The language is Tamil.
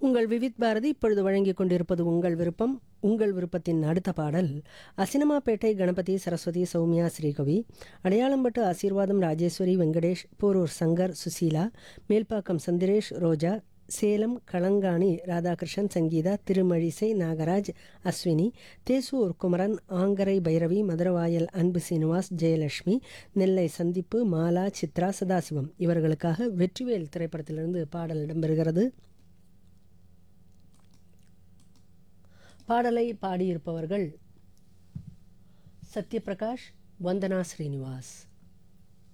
உங்கள் விவித் பாரதி இப்பொழுது வழங்கிக் கொண்டிருப்பது உங்கள் விருப்பம் உங்கள் விருப்பத்தின் அடுத்த பாடல் அசினமாப்பேட்டை கணபதி சரஸ்வதி சௌமியா ஸ்ரீகவி அடையாளம்பட்டு ஆசீர்வாதம் ராஜேஸ்வரி வெங்கடேஷ் போரூர் சங்கர் சுசீலா மேல்பாக்கம் சந்திரேஷ் ரோஜா சேலம் களங்காணி ராதாகிருஷ்ணன் சங்கீதா திருமழிசை நாகராஜ் அஸ்வினி தேசூர் குமரன் ஆங்கரை பைரவி மதுரவாயல் அன்பு சீனிவாஸ் ஜெயலட்சுமி நெல்லை சந்திப்பு மாலா சித்ரா சதாசிவம் இவர்களுக்காக வெற்றிவேல் திரைப்படத்திலிருந்து பாடல் இடம்பெறுகிறது பாடலை பாடியிருப்பவர்கள் சத்யபிரகாஷ் வந்தனா ஸ்ரீனிவாஸ்